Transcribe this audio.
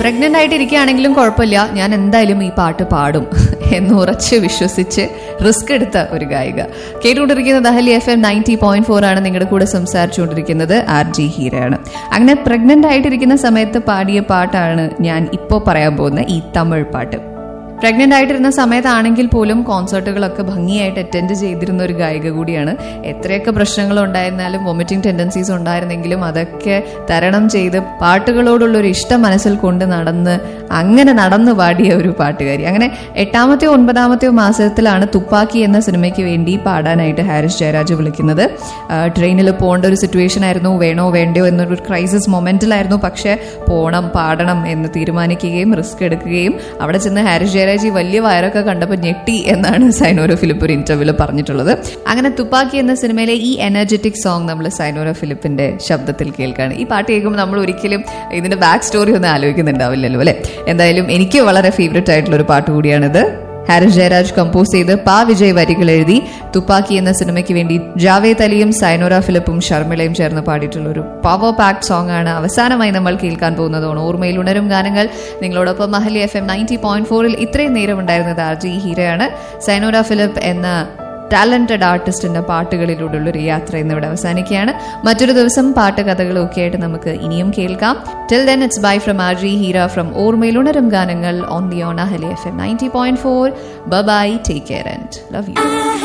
pregnant ആയിട്ട് ഇരിക്കുകയാണെങ്കിലും കുഴപ്പമില്ല ഞാൻ എന്തായാലും ഈ പാട്ട് പാടും എന്ന് ഉറച്ച് വിശ്വസിച്ച് റിസ്ക് എടുത്ത ഒരു ഗായിക കേട്ടുകൊണ്ടിരിക്കുന്നത് ദഹലി എഫ് എം നയൻറ്റി പോയിന്റ് ഫോർ ആണ് നിങ്ങളുടെ കൂടെ സംസാരിച്ചുകൊണ്ടിരിക്കുന്നത് ആർ ജി ഹീരയാണ് അങ്ങനെ പ്രഗ്നന്റ് ആയിട്ടിരിക്കുന്ന സമയത്ത് പാടിയ പാട്ടാണ് ഞാൻ ഇപ്പോൾ പറയാൻ പോകുന്ന ഈ തമിഴ് പാട്ട് പ്രഗ്നന്റ് ആയിട്ടിരുന്ന സമയത്താണെങ്കിൽ പോലും കോൺസേർട്ടുകളൊക്കെ ഭംഗിയായിട്ട് അറ്റൻഡ് ചെയ്തിരുന്ന ഒരു ഗായിക കൂടിയാണ് എത്രയൊക്കെ പ്രശ്നങ്ങൾ ഉണ്ടായിരുന്നാലും വൊമിറ്റിംഗ് ടെൻഡൻസീസ് ഉണ്ടായിരുന്നെങ്കിലും അതൊക്കെ തരണം ചെയ്ത് പാട്ടുകളോടുള്ള ഒരു ഇഷ്ടം മനസ്സിൽ കൊണ്ട് നടന്ന് അങ്ങനെ നടന്നു പാടിയ ഒരു പാട്ടുകാരി അങ്ങനെ എട്ടാമത്തെയോ ഒൻപതാമത്തെയോ മാസത്തിലാണ് തുപ്പാക്കി എന്ന സിനിമയ്ക്ക് വേണ്ടി പാടാനായിട്ട് ഹാരിസ് ജയരാജ് വിളിക്കുന്നത് ട്രെയിനിൽ പോകേണ്ട ഒരു സിറ്റുവേഷൻ ആയിരുന്നു വേണോ വേണ്ടയോ എന്നൊരു ക്രൈസിസ് മൊമെന്റിലായിരുന്നു പക്ഷേ പോണം പാടണം എന്ന് തീരുമാനിക്കുകയും റിസ്ക് എടുക്കുകയും അവിടെ ചെന്ന് ഹാരിസ് ജയരാജ് ഈ വലിയ വയറൊക്കെ കണ്ടപ്പോൾ ഞെട്ടി എന്നാണ് സൈനോര ഫിലിപ്പ് ഒരു ഇന്റർവ്യൂവിൽ പറഞ്ഞിട്ടുള്ളത് അങ്ങനെ തുപ്പാക്കി എന്ന സിനിമയിലെ ഈ എനർജറ്റിക് സോങ് നമ്മൾ സൈനോര ഫിലിപ്പിന്റെ ശബ്ദത്തിൽ കേൾക്കുകയാണ് ഈ പാട്ട് കേൾക്കുമ്പോൾ നമ്മൾ ഒരിക്കലും ഇതിന്റെ ബാക്ക് സ്റ്റോറി ഒന്നും ആലോചിക്കുന്നുണ്ടാവില്ലല്ലോ അല്ലെ എന്തായാലും എനിക്ക് വളരെ ഫേവററ്റ് ആയിട്ടുള്ള ഒരു പാട്ട് കൂടിയാണിത് ഹാരിസ് ജയരാജ് കമ്പോസ് ചെയ്ത് പാ വിജയ് വരികൾ എഴുതി തുപ്പാക്കി എന്ന സിനിമയ്ക്ക് വേണ്ടി ജാവേദ് അലിയും സൈനോര ഫിലിപ്പും ഷർമിളയും ചേർന്ന് പാടിയിട്ടുള്ള ഒരു പവർ പാക്ട് സോങ് ആണ് അവസാനമായി നമ്മൾ കേൾക്കാൻ പോകുന്നതാണ് ഓർമ്മയിൽ ഉണരും ഗാനങ്ങൾ നിങ്ങളോടൊപ്പം മഹലി എഫ് എം നയൻറ്റി പോയിന്റ് ഫോറിൽ ഇത്രയും നേരം ഉണ്ടായിരുന്നത് ആർ ജി ഹീരയാണ് സൈനോര ഫിലിപ്പ് എന്ന ടാലന്റഡ് ആർട്ടിസ്റ്റിന്റെ പാട്ടുകളിലൂടെയുള്ള ഒരു യാത്ര ഇന്നിവിടെ അവസാനിക്കുകയാണ് മറ്റൊരു ദിവസം പാട്ട് കഥകളും ഒക്കെ ആയിട്ട് നമുക്ക് ഇനിയും കേൾക്കാം till then it's bye from R G Heera from ഓർമ്മയിൽ ഉണരും ഗാനങ്ങൾ ഓൺ ദി ഓൺ അഹലി F M ninety point four bye take care and love U